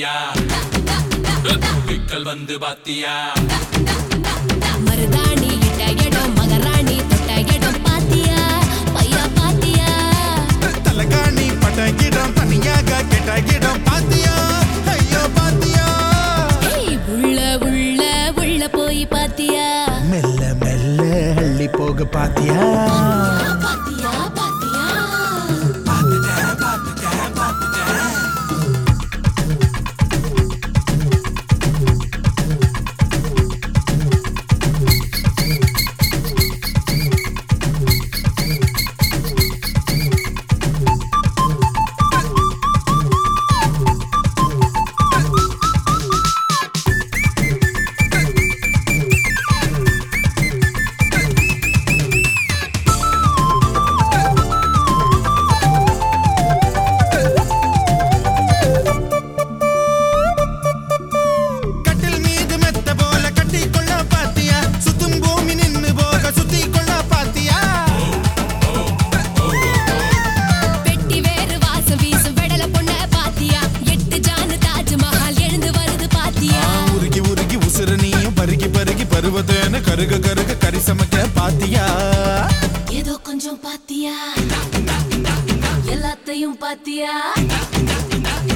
பாத்தியா விக்கல் வந்து பாத்தியா மருதாணி இட்ட இடம் மகராணி தொட்ட இடம் பாத்தியா பையா பாத்தியா தலகாணி பட்ட இடம் தனியாக கெட்ட இடம் பாத்தியா ஐயோ பாத்தியா ஏய், உள்ள உள்ள உள்ள போய் பாத்தியா மெல்ல மெல்ல அள்ளி போக பாத்தியா பாத்தியா பாத்தியா கட்டில் மீது மெத்த போல கட்டி கொள்ள பாத்தியா சுத்தும் பூமி நின்னு போக சுத்தி கொள்ள பாத்தியா பெட்டி வேறு வாசம் வீசும் வெடல பொண்ண பாத்தியா எட்டு ஜானு தாஜ்மஹால் எழுந்து வருது பாத்தியா உருகி உருகி உசுறு நீயும் பருகி பருகி பருவத்தேன்னு கருக கருக கறி சமைக்க பாத்தியா ஏதோ கொஞ்சம் பாத்தியா எல்லாத்தையும் பாத்தியா